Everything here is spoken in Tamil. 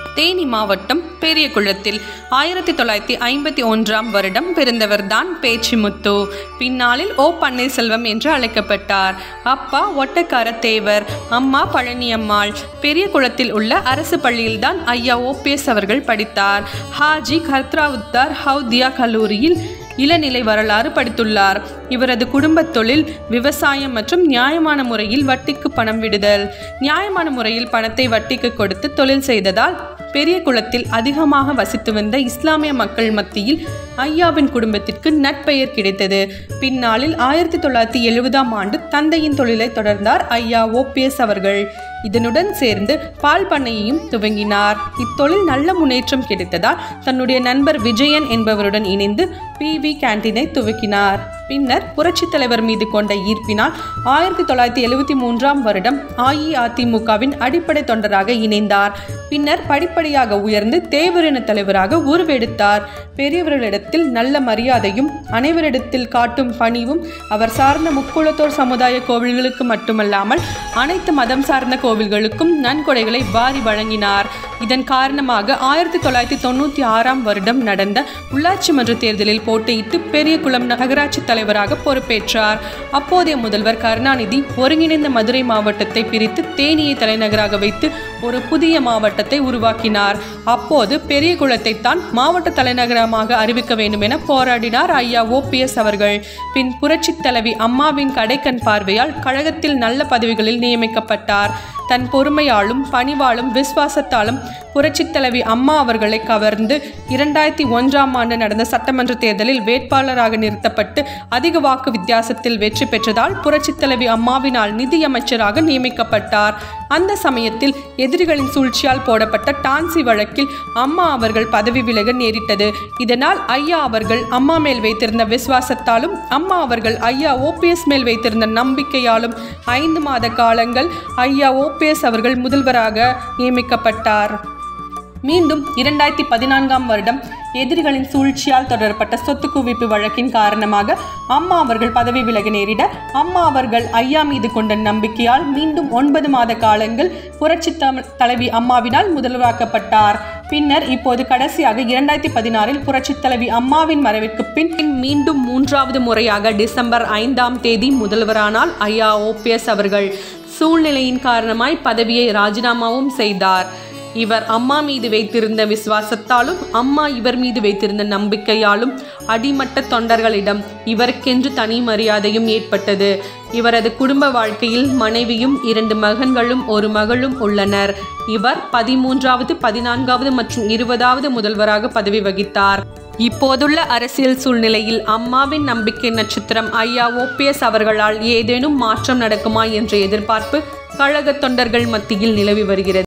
தேனி மாவட்டம் பெரியகுளத்தில் ஆயிரத்தி தொள்ளாயிரத்தி ஐம்பத்தி ஒன்றாம் வருடம் பிறந்தவர்தான் பேச்சிமுத்து பின்னாளில் ஓ பன்னீர்செல்வம் என்று அழைக்கப்பட்டார் அப்பா ஒட்டக்கார தேவர் அம்மா பழனியம்மாள் பெரியகுளத்தில் உள்ள அரசு பள்ளியில்தான் ஐயா ஓபிஎஸ் அவர்கள் படித்தார் ஹாஜி கர்த்ராவுத்தார் ஹவுதியா கல்லூரியில் இளநிலை வரலாறு படித்துள்ளார் இவரது குடும்பத் தொழில் விவசாயம் மற்றும் நியாயமான முறையில் வட்டிக்கு பணம் விடுதல் நியாயமான முறையில் பணத்தை வட்டிக்கு கொடுத்து தொழில் செய்ததால் பெரிய குளத்தில் அதிகமாக வசித்து வந்த இஸ்லாமிய மக்கள் மத்தியில் ஐயாவின் குடும்பத்திற்கு நட்பெயர் கிடைத்தது பின்னாளில் ஆயிரத்தி தொள்ளாயிரத்தி எழுபதாம் ஆண்டு தந்தையின் தொழிலை தொடர்ந்தார் ஐயா ஓபிஎஸ் அவர்கள் இதனுடன் சேர்ந்து பால் பண்ணையையும் துவங்கினார் இத்தொழில் நல்ல முன்னேற்றம் கிடைத்ததால் தன்னுடைய நண்பர் விஜயன் என்பவருடன் இணைந்து பிவி கேண்டீனை துவக்கினார் பின்னர் புரட்சித் தலைவர் மீது கொண்ட ஈர்ப்பினால் ஆயிரத்தி தொள்ளாயிரத்தி எழுபத்தி மூன்றாம் வருடம் அஇஅதிமுகவின் அடிப்படை தொண்டராக இணைந்தார் பின்னர் படிப்படியாக உயர்ந்து தேவரின தலைவராக உருவெடுத்தார் பெரியவர்களிடத்தில் நல்ல மரியாதையும் அனைவரிடத்தில் காட்டும் பணிவும் அவர் சார்ந்த முக்குளத்தோர் சமுதாய கோவில்களுக்கு மட்டுமல்லாமல் அனைத்து மதம் சார்ந்த கோவில்களுக்கும் நன்கொடைகளை வாரி வழங்கினார் இதன் காரணமாக ஆயிரத்தி தொள்ளாயிரத்தி தொண்ணூற்றி ஆறாம் வருடம் நடந்த உள்ளாட்சி மன்ற தேர்தலில் போட்டியிட்டு பெரியகுளம் நகராட்சி தலைவராக பொறுப்பேற்றார் அப்போதைய முதல்வர் கருணாநிதி ஒருங்கிணைந்த மதுரை மாவட்டத்தை பிரித்து தேனியை தலைநகராக வைத்து ஒரு புதிய மாவட்டத்தை உருவாக்கினார் அப்போது பெரியகுளத்தை தான் மாவட்ட தலைநகரமாக அறிவிக்க வேண்டும் என போராடினார் ஐயா ஓபிஎஸ் அவர்கள் பின் புரட்சித் தலைவி அம்மாவின் கடைக்கண் பார்வையால் கழகத்தில் நல்ல பதவிகளில் நியமிக்கப்பட்டார் தன் பொறுமையாலும் பணிவாலும் விசுவாசத்தாலும் புரட்சித் தலைவி அம்மா அவர்களை கவர்ந்து இரண்டாயிரத்தி ஒன்றாம் ஆண்டு நடந்த சட்டமன்ற தேர்தலில் வேட்பாளராக நிறுத்தப்பட்டு அதிக வாக்கு வித்தியாசத்தில் வெற்றி பெற்றதால் புரட்சித் தலைவி அம்மாவினால் நிதியமைச்சராக நியமிக்கப்பட்டார் அந்த சமயத்தில் எதிரிகளின் சூழ்ச்சியால் போடப்பட்ட டான்சி வழக்கில் அம்மா அவர்கள் பதவி விலக நேரிட்டது இதனால் ஐயா அவர்கள் அம்மா மேல் வைத்திருந்த விசுவாசத்தாலும் அம்மா அவர்கள் ஐயா ஓபிஎஸ் மேல் வைத்திருந்த நம்பிக்கையாலும் ஐந்து மாத காலங்கள் ஐயா ஓபிஎஸ் அவர்கள் முதல்வராக நியமிக்கப்பட்டார் மீண்டும் இரண்டாயிரத்தி பதினான்காம் வருடம் எதிரிகளின் சூழ்ச்சியால் தொடரப்பட்ட சொத்து குவிப்பு வழக்கின் காரணமாக அம்மா அவர்கள் பதவி விலக நேரிட அம்மா அவர்கள் ஐயா மீது கொண்ட நம்பிக்கையால் மீண்டும் ஒன்பது மாத காலங்கள் புரட்சி தம்- தலைவி அம்மாவினால் முதல்வராக்கப்பட்டார் பின்னர் இப்போது கடைசியாக இரண்டாயிரத்தி பதினாறில் புரட்சி தலைவி அம்மாவின் மறைவிற்கு பின் மீண்டும் மூன்றாவது முறையாக டிசம்பர் ஐந்தாம் தேதி முதல்வரானால் ஐயா ஓபிஎஸ் அவர்கள் சூழ்நிலையின் காரணமாய் பதவியை ராஜினாமாவும் செய்தார் இவர் அம்மா மீது வைத்திருந்த விசுவாசத்தாலும் அம்மா இவர் மீது வைத்திருந்த நம்பிக்கையாலும் அடிமட்ட தொண்டர்களிடம் இவருக்கென்று தனி மரியாதையும் ஏற்பட்டது இவரது குடும்ப வாழ்க்கையில் மனைவியும் இரண்டு மகன்களும் ஒரு மகளும் உள்ளனர் இவர் பதிமூன்றாவது பதினான்காவது மற்றும் இருபதாவது முதல்வராக பதவி வகித்தார் இப்போதுள்ள அரசியல் சூழ்நிலையில் அம்மாவின் நம்பிக்கை நட்சத்திரம் ஐயா ஓபிஎஸ் அவர்களால் ஏதேனும் மாற்றம் நடக்குமா என்ற எதிர்பார்ப்பு கழக தொண்டர்கள் மத்தியில் நிலவி வருகிறது